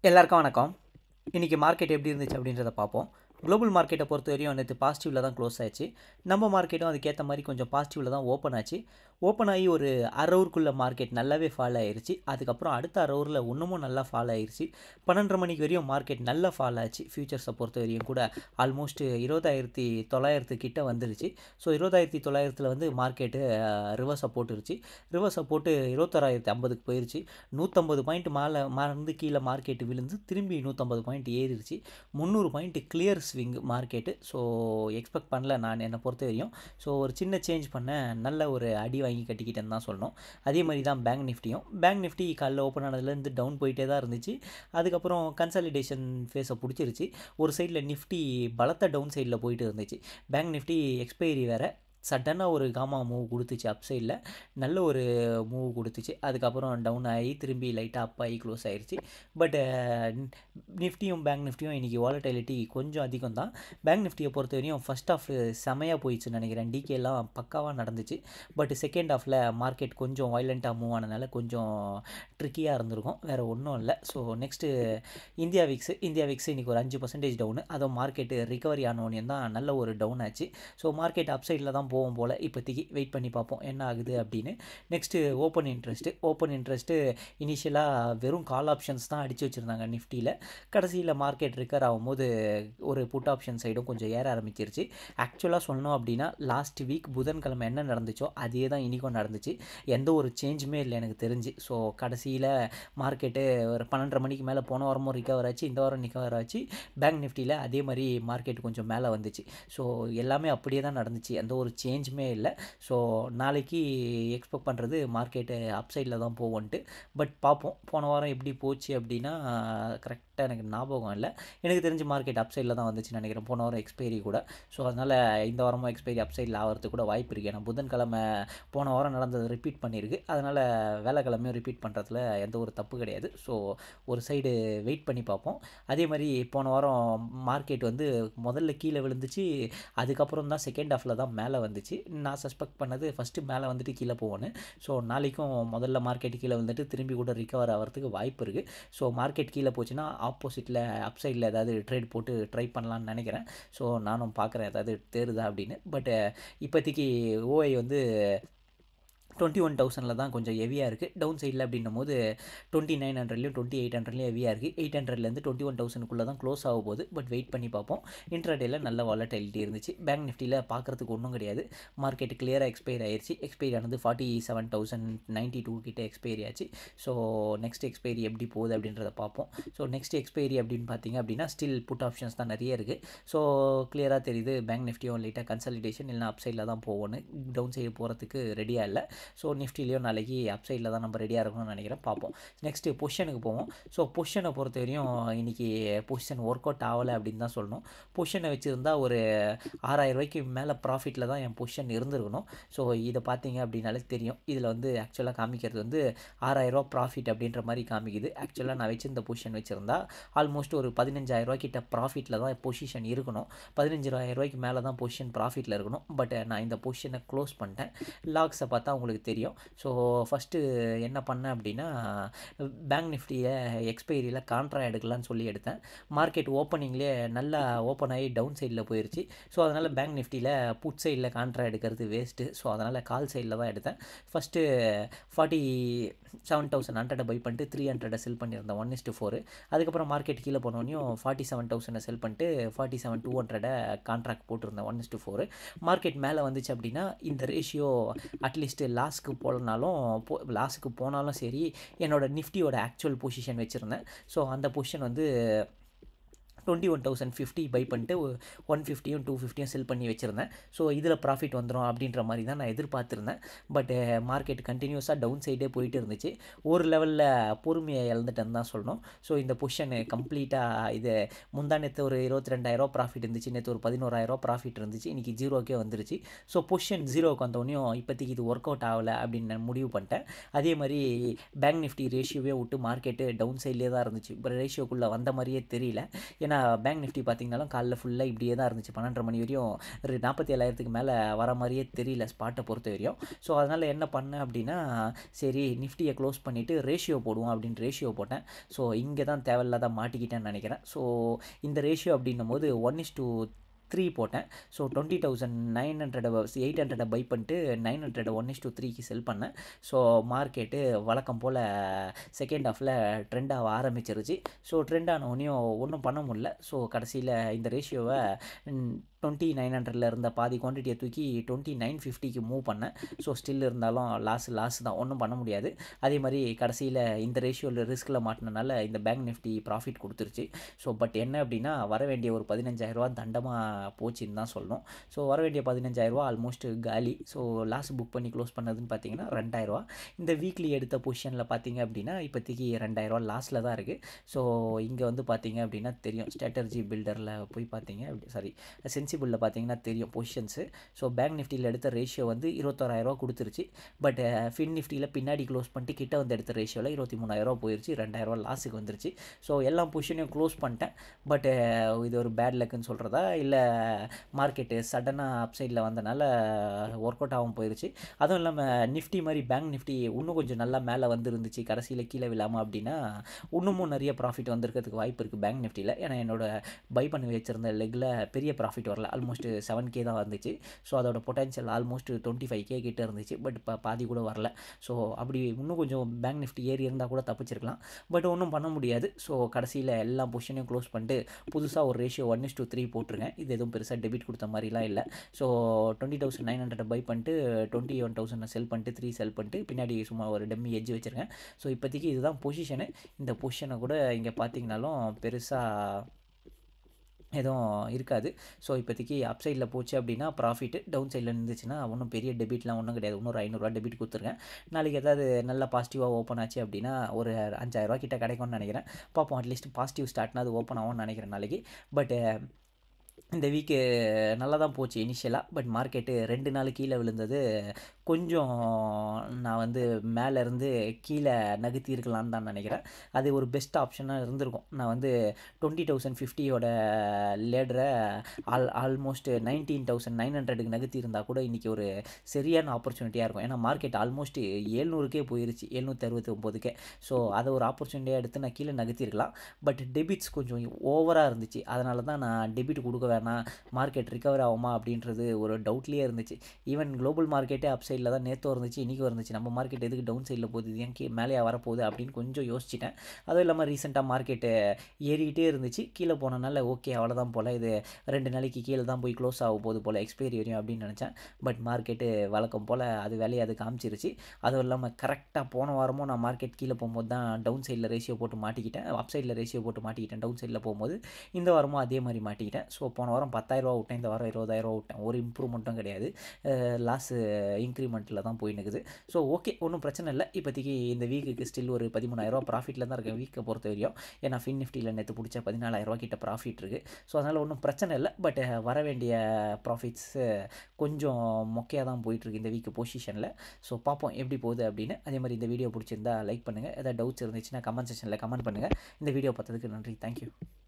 எல்லாருக்கும் வணக்கம் இன்றைக்கி மார்க்கெட் எப்படி இருந்துச்சு அப்படின்றத பார்ப்போம் குளோபல் மார்க்கெட்டை பொறுத்த வரையும் நேற்று பாசிட்டிவில் தான் க்ளோஸ் ஆச்சு நம்ம மார்க்கெட்டும் அதுக்கேற்ற மாதிரி கொஞ்சம் பாசிட்டிவில் தான் ஓப்பன் ஆச்சு ஓப்பன் ஆகி ஒரு அரவுக்குள்ளே மார்க்கெட் நல்லாவே ஃபால் ஆயிருச்சு அதுக்கப்புறம் அடுத்த அரவுரில் இன்னமும் நல்லா ஃபால் ஆயிருச்சு பன்னெண்டரை மணிக்கு வரையும் மார்க்கெட் நல்லா ஃபால் ஆச்சு ஃபியூச்சர்ஸை பொறுத்த வரையும் கூட ஆல்மோஸ்ட் இருபதாயிரத்தி தொள்ளாயிரத்து கிட்ட வந்துருச்சு ஸோ இருபதாயிரத்தி தொள்ளாயிரத்தில் வந்து மார்க்கெட்டு ரிவர்ஸை போட்டுருச்சு ரிவர்ஸை போட்டு இருபத்தோராயிரத்தி ஐம்பதுக்கு போயிருச்சு நூற்றம்பது பாயிண்ட் மேலே மறந்து கீழே மார்க்கெட்டு விழுந்து திரும்பி நூற்றம்பது பாயிண்ட் ஏறிடுச்சு முந்நூறு point clear swing market so expect பண்ணல நான் என்னை பொறுத்த வரையும் ஸோ ஒரு சின்ன சேஞ்ச் பண்ண நல்ல ஒரு அடி வாங்கி கட்டிக்கிட்டேன்னு தான் சொல்லணும் அதே மாதிரி தான் பேங்க் நிஃப்டியும் பேங்க் நிஃப்டி காலைல ஓப்பன் ஆனதுலேருந்து டவுன் போயிட்டே தான் இருந்துச்சு அதுக்கப்புறம் கன்சாலிடேஷன் ஃபேஸை பிடிச்சிருச்சு ஒரு சைடில் நிஃப்டி பலத்த டவுன் சைடில் போயிட்டு இருந்துச்சு பேங்க் நிஃப்டி எக்ஸ்பைரி வேறு சடனாக ஒரு காமா மூவ் கொடுத்துச்சு அப் சைடில் நல்ல ஒரு மூவ் கொடுத்துச்சு அதுக்கப்புறம் டவுன் ஆகி திரும்பி லைட்டாக அப் ஆகி க்ளோஸ் ஆயிடுச்சு பட் நிஃப்டியும் பேங்க் நிஃப்டியும் இன்றைக்கி வாலட்டிலிட்டி கொஞ்சம் அதிகம் தான் பேங்க் நிஃப்டியை பொறுத்த வரையும் ஃபஸ்ட் ஆஃப் செமையாக போயிடுச்சுன்னு நினைக்கிறேன் டிகேலாம் பக்காவாக நடந்துச்சு பட் செகண்ட் ஆஃபில் மார்க்கெட் கொஞ்சம் வைலண்ட்டாக மூவ் ஆனதுனால கொஞ்சம் ட்ரிக்கியாக இருந்திருக்கும் வேறு ஒன்றும் இல்லை so next India VIX India VIX இன்றைக்கி ஒரு அஞ்சு பர்சன்டேஜ் டவுனு அதுவும் மார்க்கெட்டு ரிகவரி ஆனோடனே தான் நல்ல ஒரு டவுன் ஆச்சு ஸோ மார்க்கெட் அப் சைடில் தான் போகும் போல் இப்போதைக்கு வெயிட் பண்ணி பார்ப்போம் என்ன ஆகுது அப்படின்னு next open interest open interest இனிஷியலாக வெறும் கால் ஆப்ஷன்ஸ் தான் அடித்து வச்சுருந்தாங்க நிஃப்டியில் கடைசியில் மார்க்கெட் ரிக்கர் ஆகும்போது ஒரு புட் ஆப்ஷன் சைடும் கொஞ்சம் ஏற ஆரம்பிச்சிருச்சு ஆக்சுவலாக சொல்லணும் அப்படின்னா லாஸ்ட் வீக் புதன்கிழமை என்ன நடந்துச்சோ அதே தான் இன்றைக்கும் நடந்துச்சு எந்த ஒரு சேஞ்சுமே இல்லை எனக்கு தெரிஞ்சு ஸோ கடைசியில் மார்க்கெட்டு ஒரு பன்னெண்டரை மணிக்கு மேலே போன வாரமும் ரிகவர் ஆச்சு இந்த வாரம் ரிகவர் ஆச்சு பேங்க் நிஃப்டியில் அதே மாதிரி மார்க்கெட் கொஞ்சம் மேலே வந்துச்சு ஸோ எல்லாமே அப்படியே தான் நடந்துச்சு எந்த ஒரு சேஞ்சுமே இல்லை ஸோ நாளைக்கு எக்ஸ்பெக்ட் பண்ணுறது மார்க்கெட்டு அப் சைடில் தான் போவோன்ட்டு பட் பார்ப்போம் போன வாரம் எப்படி போச்சு அப்படின்னா கரெக்டாக எனக்கு ஞாபகம் இல்லை எனக்கு தெரிஞ்ச மார்க்கெட் அப் சைடில் தான் வந்துச்சுன்னு நினைக்கிறேன் போன வாரம் எக்ஸ்பைரி கூட ஸோ அதனால் இந்த வாரமும் எக்ஸ்பைரி அப் சைடில் ஆகிறதுக்கு கூட வாய்ப்பு இருக்குது ஏன்னா புதன்கிழமை போன வாரம் நடந்தது ரிப்பீட் பண்ணியிருக்கு அதனால் வேலைக்கிழமையும் ரிப்பீட் பண்ணுறதுல எந்த ஒரு தப்பு கிடையாது ஸோ ஒரு சைடு வெயிட் பண்ணி பார்ப்போம் அதே மாதிரி போன வாரம் மார்க்கெட் வந்து முதல்ல கீழே விழுந்துச்சு அதுக்கப்புறம் தான் செகண்ட் ஹாஃபில் தான் மேலே வந்துச்சு நான் சஸ்பெக்ட் பண்ணது ஃபஸ்ட்டு மேலே வந்துட்டு கீழே போவேன்னு ஸோ நாளைக்கும் முதல்ல மார்க்கெட் கீழே வந்துட்டு திரும்பி கூட ரிகவர் ஆகிறதுக்கு வாய்ப்பு இருக்குது ஸோ மார்க்கெட் கீழே போச்சுன்னா ஆப்போசிட்டில் அப் சைடில் ஏதாவது ட்ரேட் போட்டு ட்ரை பண்ணலான்னு நினைக்கிறேன் ஸோ நானும் பார்க்குறேன் ஏதாவது தேருதா அப்படின்னு பட் இப்போதைக்கு ஓஐ வந்து டுவெண்ட்டி ஒன் தௌசண்டில் தான் கொஞ்சம் ஹெவியாக இருக்குது டவுன் சைடில் அப்படின்னும் போது டுவெண்ட்டி நைன் ஹண்ட்ரட்லையும் டுவெண்ட்டி எயிட் ஹண்ட்ரட்லையும் ஹெவியாக இருக்குது எயிட் ஹண்ட்ரட்லேருந்து டுவெண்ட்டி ஒன் தௌசண்ட்குள்ளே தான் க்ளோஸ் ஆக போகுது பட் வெயிட் பண்ணி பார்ப்போம் இன்ட்ராடேயில் நல்ல வாலட்டிலிட்டி இருந்துச்சு பேங்க் நிஃப்டியில் பார்க்குறதுக்கு ஒன்றும் கிடையாது மார்க்கெட் கிளியராக எக்ஸ்பைர் ஆயிடுச்சு எக்ஸ்பைரி ஆனது forty seven thousand ninety two கிட்ட எக்ஸ்பைரி ஆச்சு ஸோ நெக்ஸ்ட் எக்ஸ்பைரி எப்படி போகுது அப்படின்றத பார்ப்போம் ஸோ நெக்ஸ்ட் எக்ஸ்பைரி அப்படின்னு பார்த்தீங்க அப்படின்னா ஸ்டில் புட் ஆப்ஷன்ஸ் தான் நிறைய இருக்குது ஸோ கிளியராக தெரியுது பேங்க் நிஃப்டியும் லைட்டாக கன்சல்டேஷன் இல்லைனா அப் சைடில் தான் போகணும் டவுன் சைடு போகிறதுக்கு ரெடியாக இல்லை ஸோ நிஃப்டிலையும் நாளைக்கு அப் சைடில் தான் நம்ம ரெடியாக இருக்கணும்னு நினைக்கிறேன் பார்ப்போம் நெக்ஸ்ட்டு பொசிஷனுக்கு போவோம் ஸோ பொசிஷனை பொறுத்த வரையும் இன்றைக்கி பொசிஷன் ஒர்க் அவுட் ஆகலை அப்படின்னு தான் சொல்லணும் பொசிஷனை வச்சுருந்தா ஒரு ஆறாயிரம் ரூபாய்க்கு மேலே ப்ராஃபிட்டில் தான் என் பொசிஷன் இருந்திருக்கணும் ஸோ இதை பார்த்தீங்க அப்படின்னாலே தெரியும் இதில் வந்து ஆக்சுவலாக காமிக்கிறது வந்து ஆறாயிரரூவா ப்ராஃபிட் அப்படின்ற மாதிரி காமிக்குது ஆக்சுவலாக நான் வச்சிருந்த பொசிஷன் வச்சுருந்தா ஆல்மோஸ்ட் ஒரு பதினஞ்சாயிரரூவா கிட்ட ப்ராஃபிட்டில் தான் பொசிஷன் இருக்கணும் பதினஞ்சாயிரம் ரூபாய்க்கு மேலே தான் பொசிஷன் ப்ராஃபிட்டில் இருக்கணும் பட் நான் இந்த பொசிஷனை க்ளோஸ் பண்ணிட்டேன் லாக்ஸை பார்த்தா உங்களுக்கு தெரியும் ஸோ ஃபஸ்ட்டு என்ன பண்ணேன் அப்படின்னா பேங்க் நிஃப்டியை எக்ஸ்பைரியில் கான்ட்ரா எடுக்கலான்னு சொல்லி எடுத்தேன் மார்க்கெட் ஓப்பனிங்லேயே நல்லா ஓப்பன் ஆகி டவுன் சைடில் போயிடுச்சு ஸோ அதனால் பேங்க் நிஃப்டியில் புட் சைடில் கான்ட்ரா எடுக்கிறது வேஸ்ட்டு ஸோ அதனால் கால் சைடில் தான் எடுத்தேன் ஃபஸ்ட்டு ஃபார்ட்டி செவன் தௌசண்ட் ஹண்ட்ரடை பை பண்ணிட்டு த்ரீ ஹண்ட்ரடை செல் பண்ணியிருந்தேன் ஒன் இஸ்ட்டு ஃபோர் அதுக்கப்புறம் மார்க்கெட் கீழே போனோடனையும் ஃபார்ட்டி செவன் தௌசண்டை செல் பண்ணிட்டு ஃபார்ட்டி செவன் டூ ஹண்ட்ரடை கான்ட்ராக்ட் போட்டிருந்தேன் ஒன் இஸ்ட்டு ஃபோர் மார்க்கெட் மேலே வந்துச்சு அப்படின்னா இந்த ரேஷியோ அட்லீஸ்ட் லாஸ்க்கு போலனாலும் போ லாஸுக்கு போனாலும் சரி என்னோடய நிஃப்டியோட ஆக்சுவல் பொசிஷன் வச்சுருந்தேன் ஸோ அந்த பொசிஷன் வந்து twenty one thousand fifty buy பண்ணிட்டு ஒன் ஃபிஃப்டியும் டூ ஃபிஃப்டியும் செல் பண்ணி வச்சுருந்தேன் ஸோ இதில் ப்ராஃபிட் வந்துடும் அப்படின்ற மாதிரி தான் நான் எதிர்பார்த்துருந்தேன் பட் மார்க்கெட் கண்டினியூஸாக டவுன் சைடே போயிட்டு இருந்துச்சு ஒரு லெவலில் பொறுமையை இழந்துட்டேன்னு தான் சொல்லணும் ஸோ இந்த பொசிஷன் கம்ப்ளீட்டாக இது முந்தா நேற்று ஒரு இருபத்தி ரெண்டாயிரம் ப்ராஃபிட் இருந்துச்சு நேற்று ஒரு பதினோராயிரம் ப்ராஃபிட் இருந்துச்சு இன்றைக்கி ஜீரோக்கே வந்துருச்சு ஸோ பொசிஷன் ஜீரோக்கு வந்தோடனையும் இப்போதைக்கு இது ஒர்க் அவுட் ஆகலை அப்படின்னு நான் முடிவு பண்ணிட்டேன் அதே மாதிரி பேங்க் நிஃப்டி ரேஷியோவே விட்டு மார்க்கெட்டு டவுன் சைட்லேயே தான் இருந்துச்சு இப்போ ரேஷியோக்குள்ளே வந்த மாதிரியே தெரியல ஏன்னா ஏன்னா பேங்க் நிஃப்டி பார்த்தீங்கனாலும் காலைல ஃபுல்லாக இப்படியே தான் இருந்துச்சு பன்னெண்டரை மணி வரையும் ஒரு நாற்பத்தி ஏழாயிரத்துக்கு மேலே வர மாதிரியே தெரியல ஸ்பாட்டை பொறுத்த வரையும் ஸோ அதனால் என்ன பண்ணேன் அப்படின்னா சரி நிஃப்டியை க்ளோஸ் பண்ணிவிட்டு ரேஷியோ போடுவோம் அப்படின்னு ரேஷியோ போட்டேன் ஸோ இங்கே தான் தேவையில்லாத மாட்டிக்கிட்டேன்னு நினைக்கிறேன் ஸோ இந்த ரேஷியோ அப்படின்னும் போது ஒன் இஸ் டூ த்ரீ போட்டேன் so twenty thousand nine hundred eight ஹண்ட்ரடை பை பண்ணிட்டு nine hundred one is to த்ரீக்கு செல் பண்ணேன் ஸோ மார்க்கெட்டு வழக்கம் போல் செகண்ட் ஹாஃபில் ட்ரெண்ட் ஆக ஆரம்பிச்சிருச்சு ஸோ ட்ரெண்ட் ஆனவனையும் ஒன்றும் பண்ண முடியல ஸோ கடைசியில் இந்த ரேஷியோவை டுவெண்ட்டி நைன் ஹண்ட்ரடில் இருந்த பாதி குவான்டிட்டியை தூக்கி டுவெண்ட்டி நைன் ஃபிஃப்டிக்கு மூவ் பண்ணேன் ஸோ ஸ்டில் இருந்தாலும் லாஸ் லாஸ் தான் ஒன்றும் பண்ண முடியாது அதே மாதிரி கடைசியில் இந்த ரேஷியோவில் ரிஸ்கில் மாட்டினனால இந்த பேங்க் நிஃப்டி ப்ராஃபிட் கொடுத்துருச்சு ஸோ பட் என்ன அப்படின்னா வர வேண்டிய ஒரு பதினஞ்சாயிரரூவா தண்டமாக போச்சுன்னு தான் சொல்லணும் ஸோ வர வேண்டிய பதினஞ்சாயிரரூவா ஆல்மோஸ்ட் காலி ஸோ லாஸ் புக் பண்ணி க்ளோஸ் பண்ணதுன்னு பார்த்தீங்கன்னா ரெண்டாயிரரூவா இந்த வீக்லி எடுத்த பொசிஷனில் பார்த்தீங்க அப்படின்னா இப்போதைக்கு ரெண்டாயிரரூவா லாஸில் தான் இருக்குது ஸோ இங்கே வந்து பார்த்தீங்க அப்படின்னா தெரியும் ஸ்ட்ராட்டர்ஜி பில்டரில் போய் பார்த்தீங்க அப்படி சாரி சென்சிபிளில் பார்த்தீங்கன்னா தெரியும் பொசிஷன்ஸு ஸோ பேங்க் நிஃப்டியில் எடுத்த ரேஷியோ வந்து இருபத்தோராயிரரூவா கொடுத்துருச்சு பட் ஃபின் நிஃப்டியில் பின்னாடி க்ளோஸ் பண்ணிட்டு கிட்ட வந்து எடுத்த ரேஷியோவில் இருபத்தி மூணாயிரரூவா போயிருச்சு ரெண்டாயிரரூவா லாஸுக்கு வந்துருச்சு ஸோ எல்லா பொசிஷனையும் க்ளோஸ் பண்ணிட்டேன் பட் இது ஒரு பேட் லக்குன்னு சொல்கிறதா இல்லை மார்க்கெட்டு சடனாக அப்சைடில் வந்தனால ஒர்க் அவுட் ஆகும் போயிருச்சு அதுவும் இல்லாமல் நிஃப்டி மாதிரி பேங்க் நிஃப்டி இன்னும் கொஞ்சம் நல்லா மேலே வந்துருந்துச்சு கடைசியில் கீழே விழாமல் அப்படின்னா இன்னமும் நிறைய ப்ராஃபிட் வந்திருக்கிறதுக்கு வாய்ப்பு இருக்குது பேங்க் நிஃப்டியில் ஏன்னா என்னோட பை பண்ணி வச்சிருந்த லெக்கில் பெரிய ப்ராஃபிட் வரல ஆல்மோஸ்ட் செவன் கே தான் வந்துச்சு ஸோ அதோட potential almost twenty five K கிட்ட இருந்துச்சு பட் இப்போ பாதி கூட வரல ஸோ அப்படி இன்னும் கொஞ்சம் பேங்க் நிஃப்டி ஏறி இருந்தால் கூட தப்பிச்சிருக்கலாம் பட் ஒன்றும் பண்ண முடியாது ஸோ கடைசியில் எல்லா பொசிஷனையும் க்ளோஸ் பண்ணிட்டு புதுசாக ஒரு ratio one is to three போட்டிருக்கேன் இது எதுவும் பெருசாக டெபிட் கொடுத்த மாதிரிலாம் இல்லை so twenty thousand nine hundred buy பண்ணிட்டு டுவெண்ட்டி ஒன் தௌசண்ட் செல் பண்ணிட்டு த்ரீ செல் பண்ணிட்டு பின்னாடி சும்மா ஒரு டெம்மி எஜ் வச்சுருக்கேன் ஸோ இப்போதைக்கு இதுதான் பொசிஷனு இந்த பொசிஷனை கூட இங்கே பார்த்தீங்கனாலும் பெருசாக எதுவும் இருக்காது ஸோ இப்போதைக்கு அப் சைடில் போச்சு அப்படின்னா ப்ராஃபிட் டவுன் சைடில் இருந்துச்சுன்னா ஒன்றும் பெரிய டெபிட்லாம் ஒன்றும் கிடையாது இன்னொரு ஐநூறுரூவா டெபிட் கொடுத்துருக்கேன் நாளைக்கு ஏதாவது நல்ல பாசிட்டிவாக ஓப்பன் ஆச்சு அப்படின்னா ஒரு அஞ்சாயிரரூவா கிட்ட கிடைக்கும்னு நினைக்கிறேன் பார்ப்போம் அட்லீஸ்ட் பாசிட்டிவ் ஸ்டார்ட்னா அது ஓப்பன் ஆகும்னு நினைக்கிறேன் நாளைக்கு பட் இந்த வீக்கு நல்லா தான் போச்சு இனிஷியலாக பட் மார்க்கெட்டு ரெண்டு நாள் கீழே விழுந்தது கொஞ்சம் நான் வந்து மேலேருந்து கீழே நகர்த்தி இருக்கலான்னு தான் நினைக்கிறேன் அது ஒரு பெஸ்ட் ஆப்ஷனாக இருந்திருக்கும் நான் வந்து டுவெண்ட்டி தௌசண்ட் ஃபிஃப்டியோட லேடரை all almost nineteen thousand nine ஹண்ட்ரடுக்கு நகர்த்தி இருந்தால் கூட இன்றைக்கி ஒரு சரியான ஆப்பர்ச்சுனிட்டியாக இருக்கும் ஏன்னா மார்க்கெட் ஆல்மோஸ்ட் ஏழ்நூறுக்கே போயிருச்சு எழுநூற்றி அறுபத்தி ஒம்போதுக்கே ஸோ அதை ஒரு ஆப்பர்ச்சுனிட்டியாக எடுத்து நான் கீழே நகர்த்திருக்கலாம் பட் டெபிட்ஸ் கொஞ்சம் ஓவராக இருந்துச்சு அதனால தான் நான் டெபிட் கொடுக்க வேணாம் மார்க்கெட் ரிகவர் ஆகுமா அப்படின்றது ஒரு டவுட்லேயே இருந்துச்சு ஈவன் குளோபல் மார்க்கெட்டே அப் சைடில் தான் நேற்று இருந்துச்சு இன்றைக்கும் இருந்துச்சு நம்ம மார்க்கெட் எதுக்கு டவுன் சைடில் போகுது இது ஏன் கீ மேலேயே வரப்போகுது அப்படின்னு கொஞ்சம் யோசிச்சிட்டேன் அதுவும் இல்லாமல் ரீசெண்டாக மார்க்கெட்டு ஏறிக்கிட்டே இருந்துச்சு கீழே போனனால ஓகே அவ்வளோதான் போல் இது ரெண்டு நாளைக்கு கீழே தான் போய் க்ளோஸ் ஆக போகுது போல் எக்ஸ்பைரி வரையும் அப்படின்னு நினச்சேன் பட் மார்க்கெட்டு வழக்கம் போல் அது வேலையை அது காமிச்சிருச்சு அதுவும் இல்லாமல் கரெக்டாக போன வாரமும் நான் மார்க்கெட் கீழே போகும்போது தான் டவுன் சைடில் ரேஷியோ போட்டு மாட்டிக்கிட்டேன் அப் சைடில் ரேஷியோ போட்டு மாட்டிக்கிட்டேன் டவுன் சைடில் போகும்போது இந்த வாரமும் அதே மாதிரி மாட்டிக்கிட்டேன் ஸோ போன வாரம் பத்தாயிரரூவா விட்டேன் இந்த வாரம் இருபதாயிரரூவா விட்டேன் ஒரு இம்ப்ரூவ்மெண்ட்டும் கிடையாது லாஸு இன்க்ரிமெண்ட்டில் தான் போய் நிற்குது ஸோ ஓகே ஒன்றும் பிரச்சனை இல்லை இப்போதைக்கு இந்த வீக்குக்கு ஸ்டில் ஒரு பதிமூணாயிரரூவா ப்ராஃபிட்டில் தான் இருக்கேன் வீக்கை பொறுத்த வரையும் ஏன்னா ஃபின் நிஃப்டியில் நேற்று பிடிச்ச பதினாலாயிரரூவா கிட்ட ப்ராஃபிட் இருக்குது ஸோ அதனால் ஒன்றும் பிரச்சனை இல்லை பட் வர வேண்டிய ப்ராஃபிட்ஸு கொஞ்சம் மொக்கையாக தான் போயிட்டுருக்கு இந்த வீக்கு பொசிஷனில் ஸோ பார்ப்போம் எப்படி போகுது அப்படின்னு அதே மாதிரி இந்த வீடியோ பிடிச்சிருந்தா லைக் பண்ணுங்கள் ஏதாவது டவுட்ஸ் இருந்துச்சுன்னா கமெண்ட் செக்ஷனில் கமெண்ட் பண்ணுங்கள் இந்த வீடியோ பார்த்ததுக்கு நன்றி தேங்க்யூ